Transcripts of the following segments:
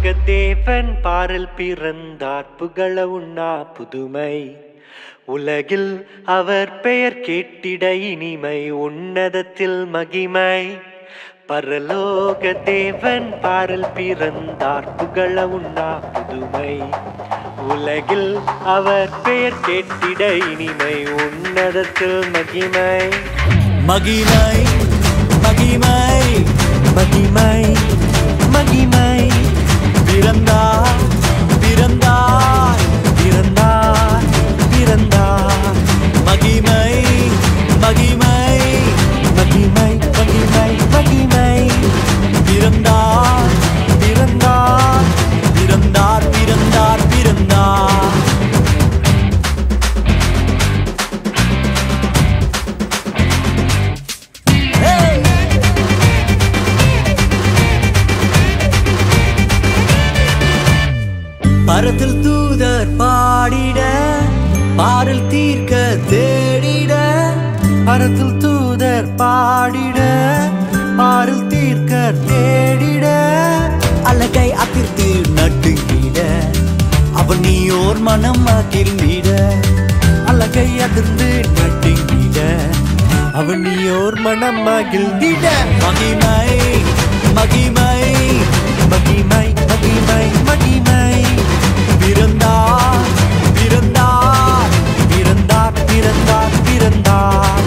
பரலோக தேவன் பாரில் பிறந்தார் புகழ உண்ணா புதுமை உலகில் அவர் பெயர் கேட்டிட இனிமை உன்னதத்தில் மகிமை பரலோக தேவன் பாரில் பிறந்தார் புகழ உண்ணா புதுமை உலகில் அவர் பெயர் கேட்டிட இனிமை உன்னதத்தில் மகிமை மகிமை மகிமை மகிமை மகிமை பிறந்தார் பிறந்தார் பிறந்தார் பிறந்தார் மகிமை மகிமை மகிமை மகிமை மகிமை பிறந்தார் பிறந்தார் பிறந்தார் பிறந்தார் பிறந்தார் பரத்தில் தூதர் பாடிட பாடல் தீர்க்க தேடிட பரத்தில் தூதர் பாடிட பாரில் தீர்க்க தேடிட அழகை அதிர்த்து நட்டுங்கிட அவன் நீயோர் மனம் மகிழ்ந்திட அழகை அதிர்ந்து நட்டுங்கிட அவன் நீயோர் மனம் மகிழ்ந்திட மகிமை மகிமை மகிமை மகிமை மகிமை பிறந்தார் பிறந்தார் பிறந்தார் பிறந்தார் பிறந்தார்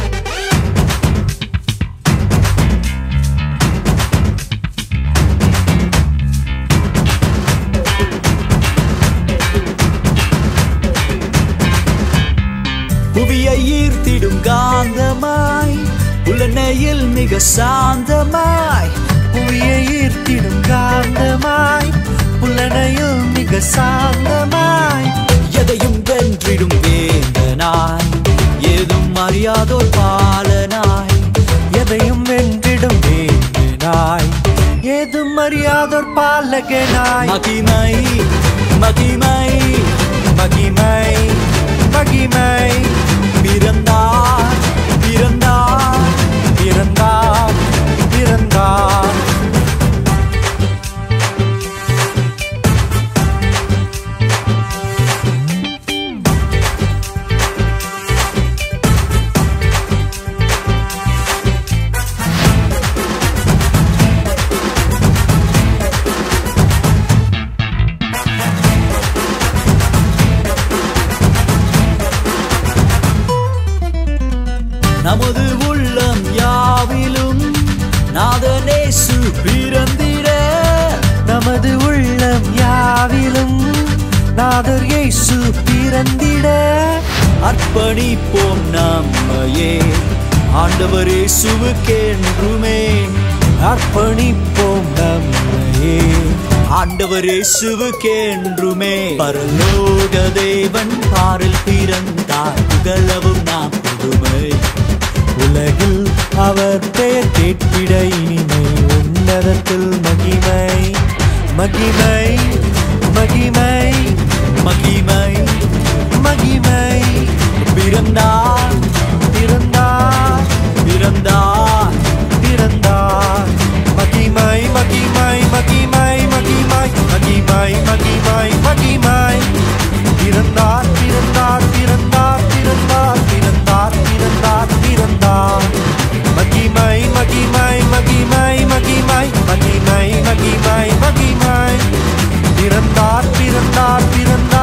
புவியை ஈர்த்திடும் காந்தமாய் உலனையில் மிக சாந்தமாய் புவியை ஈர்த்திடும் காந்தமாய் புலனையில் மிக சாந்தமாய் எதையும் வென்றிடும் வேந்தனாய் ஏதும் அறியாதோர் பாலனாய் எதையும் வென்றிடும் வேந்தனாய் ஏதும் அறியாதோர் பாலகனாய் மகிமை மகிமை மகிமை மகிமை பிறந்தார் பிறந்தார் பிறந்தார் பிறந்தார் நமது உள்ளம் யாவிலும் நாதனேசு பிறந்திட நமது உள்ளம் யாவிலும் நாதர் இயேசு பிறந்திட அர்ப்பணிப்போம் நம்மையே ஆண்டவர் இயேசுவுக்கென்றுமே அர்ப்பணிப்போம் நம்மையே ஆண்டவர் இயேசுவுக்கென்றுமே பரலோக தேவன் பாரில் பிறந்தார் புகழவும் நாம் புதுமை உலகில் அவர் பெயர் கேட்பிட இனிமை உன்னதத்தில் மகிமை மகிமை மகிமை மகிமை மகிமை பிறந்தார் பிறந்தார் பிறந்தார் பிறந்தார் மகிமை மகிமை மகிமை மகிமை மகிமை மகிமை மகிமை பிறந்தார் பிறந்தார் பிறந்தார் பிறந்தார் பிறந்தார் பிறந்தார் பிறந்தார் மகிமை மகிமை மகிமை மகிமை மகிமை மகிமை மகிமை பிறந்தார் பிறந்தார் பிறந்தார்